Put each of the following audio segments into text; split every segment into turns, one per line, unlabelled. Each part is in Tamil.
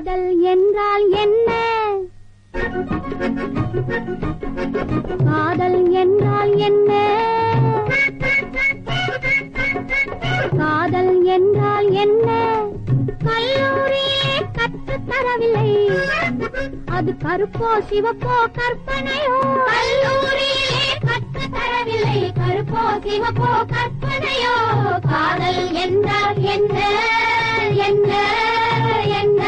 காதல் என்றால் என்ன காதல் என்றால் என்ன காதல் என்றால் என்ன கல்லூரியிலே கற்றுத் தரவில்லை அது கருப்போ சிவப்போ கற்பனையோ கல்லூரியிலே கற்றுத் தரவில்லை கருப்போ சிவப்போ கற்பனையோ காதல் என்றால் என்ன என்ன என்ன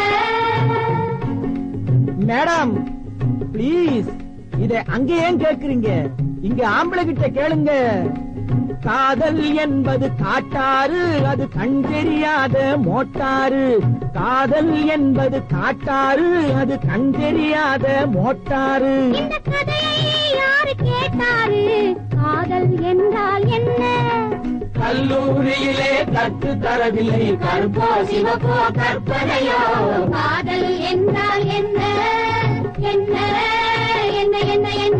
மேடம் ப்ளீஸ் இத அங்க ஏன் கேக்குறீங்க இங்க ஆம்பளை கிட்ட கேளுங்க காதல் என்பது காட்டாறு அது கண் தெரியாத மோட்டாரு காதல் என்பது காட்டாறு அது கண் தெரியாத மோட்டாரு
இந்த கதையை யாரு கேட்டாரு காதல் என்றால் என்ன
கல்லூரியிலே கற்று தரவில்லை
கருப்போ சிவப்போ கற்பனையோ காதல் என்றால் என்ன என்ன என்ன என்ன என்ன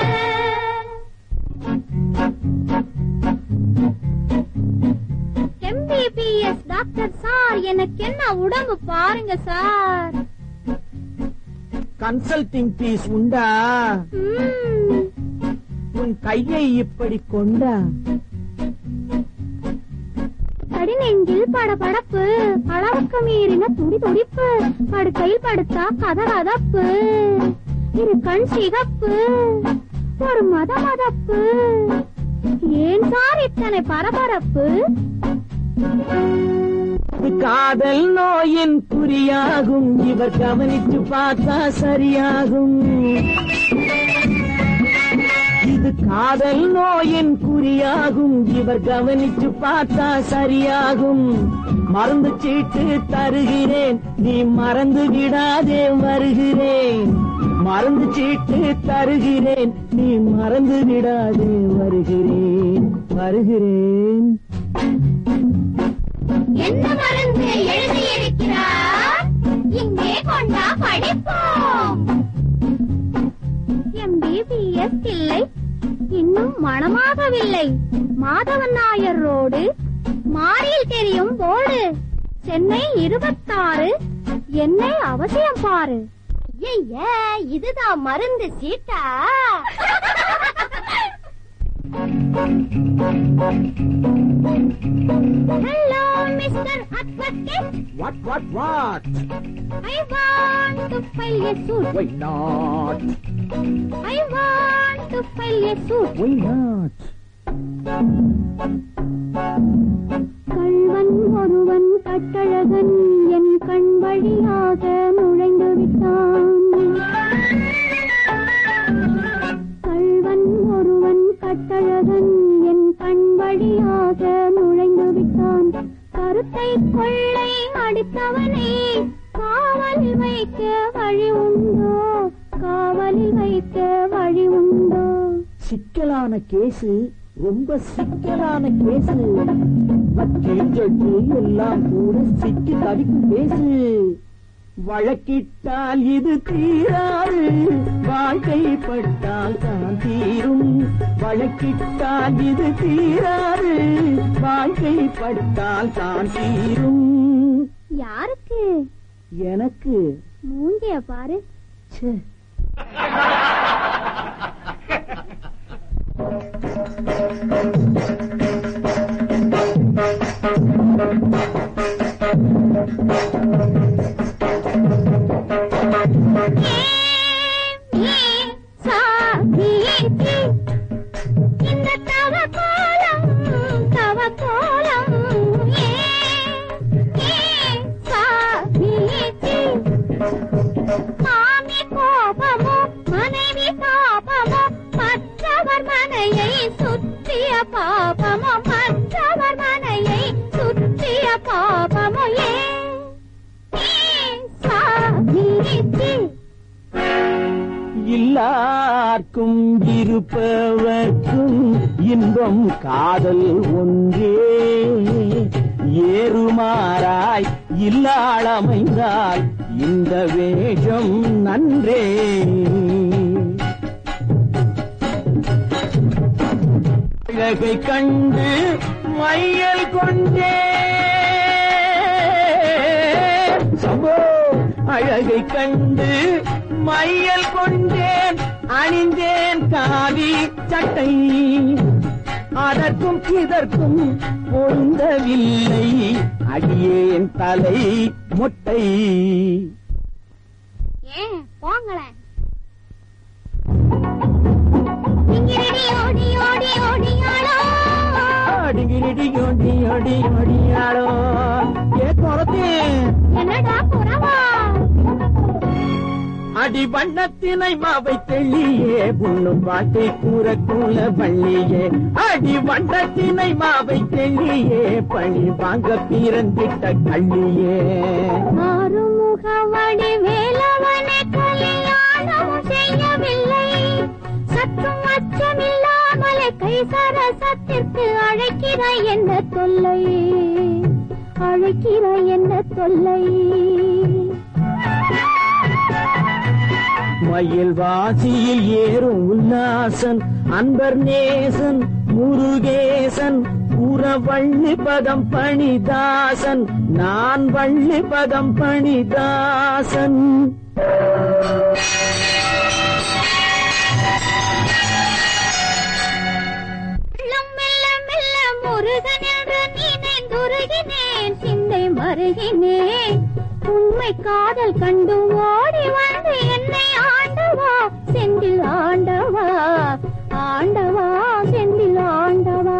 எம்பிபிஎஸ் டாக்டர் சார் எனக்கு என்ன உடம்பு பாருங்க சார்
கன்சல்டிங் பீஸ் உண்டா
ம்ம்.
உன் கையை இப்படி கொண்டா
கடிநெஞ்சில் படபடப்பு அளவுக்கு மீறின துடி துடிப்பு படுக்கையில் படுத்தா கதகதப்பு இரு கண் சிகப்பு ஒரு மத மதப்பு ஏன் சார் இத்தனை பரபரப்பு
இது காதல் நோயின் குறியாகும் இவர் கவனித்து பார்த்தா சரியாகும் இது காதல் நோயின் குறியாகும் இவர் கவனித்து பார்த்தா சரியாகும் மருந்து சீட்டு தருகிறேன் நீ மறந்து விடாதே வருகிறேன் மருந்து சீட்டு தருகிறேன் நீ மறந்து விடாதே வருகிறேன் வருகிறேன்
என்ன மருந்து எழுதியிருக்கிறார் இங்கே கொண்டா படிப்போம் எம்பிபிஎஸ் இல்லை இன்னும் மணமாகவில்லை மாதவன் நாயர் ரோடு மாறியில் தெரியும் போர்டு சென்னை இருபத்தாறு என்னை அவசியம் பாரு ஐய இதுதான் மருந்து சீட்டா hello mister advocate
What, what, what?
I want to file a suit.
Why not?
I want to file a suit.
Why not?
கள்வன் ஒருவன் கட்டழகன் என் கண் வழியாக நுழைந்து விட்டான் கள்வன் ஒருவன் கட்டழகன் என் கண் வழியாக நுழைந்து விட்டான் கருத்தை கொள்ளை அடித்தவனை காவலில் வைக்க வழி உண்டோ காவலில் வைக்க வழி உண்டோ
சிக்கலான கேசு ரொம்ப சிக்கலான கேசு வக்கீல் ஜட்ஜு எல்லாம் கூட சிக்கி தவிக்கும் கேசு வழக்கிட்டால் இது தீராது வாழ்க்கை பட்டால் தான் தீரும் வழக்கிட்டால் இது தீராது வாழ்க்கை பட்டால் தான் தீரும்
யாருக்கு
எனக்கு
மூஞ்சிய பாரு
ச்சே
ஏ சாகிதி இந்த தவ கோலம் தவ கோலம் ஏ ஏ சாகிதி மாமி கோபமோ மனைவி பாபமோ மற்றவர் மனையை சுற்றிய பாபமோ மற்றவர் மனையை சுற்றிய பாபமோ ஏ ஏ சாகிதி
எல்லார்க்கும் இருப்பவர்க்கும் இன்பம் காதல் ஒன்றே ஏறுமாறாய் இல்லாளமைந்தால் இந்த வேஷம் நன்றே அழகை கண்டு மையல் கொண்டே சம்போ அழகை கண்டு மையல் கொண்டேன் அணிந்தேன் காவி சட்டை அதற்கும் இதற்கும் பொருந்தவில்லை அடியேன் தலை மொட்டை
ஏன் போங்களேன் இங்கிரடி ஓடி ஓடி ஓடியாளோ
அடிங்கிடி ஓடி ஓடி ஓடியாளோ ஏ குறத்தேன்
என்னடா குறவா
அடி வண்ணத்தினை மாவை தெள்ளியே புண்ணும் பாட்டை கூற கூல வள்ளியே அடி வண்ணத்தினை மாவை தெள்ளியே பழி வாங்க பிறந்திட்ட கள்ளியே
ஆறுமுகவடி வேலவனை கல்யாணமும் செய்யவில்லை சற்றும் அச்சமில்லாமலே கை சரசத்திற்கு அழைக்கிறாய் என்ன தொல்லை அழைக்கிறாய் என்ன தொல்லை
மயில் வாசியில் ஏறும் உல்லாசன் அன்பர் நேசன் முருகேசன் புற வள்ளி பதம் பணிதாசன் நான் வள்ளி பதம் பணிதாசன்
உள்ளம் மெல்ல மெல்ல முருகன் என்று நினைந்துருகினேன் சிந்தை மருகினேன் உண்மை காதல் கண்டு ஓடி வந்து என்னை ஆண்டவா செந்தில் ஆண்டவா ஆண்டவா செந்தில் ஆண்டவா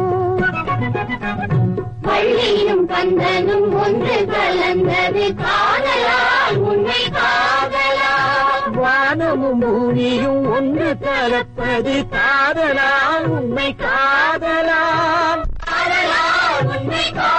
பள்ளியிலும் கந்தனும் ஒன்று கலந்தது காதலால் உண்மை காதலால்
வானமும் பூமியும் ஒன்று கலப்பது காதலாம் உண்மை காதலாம்
காதலால் உண்மை காதலால்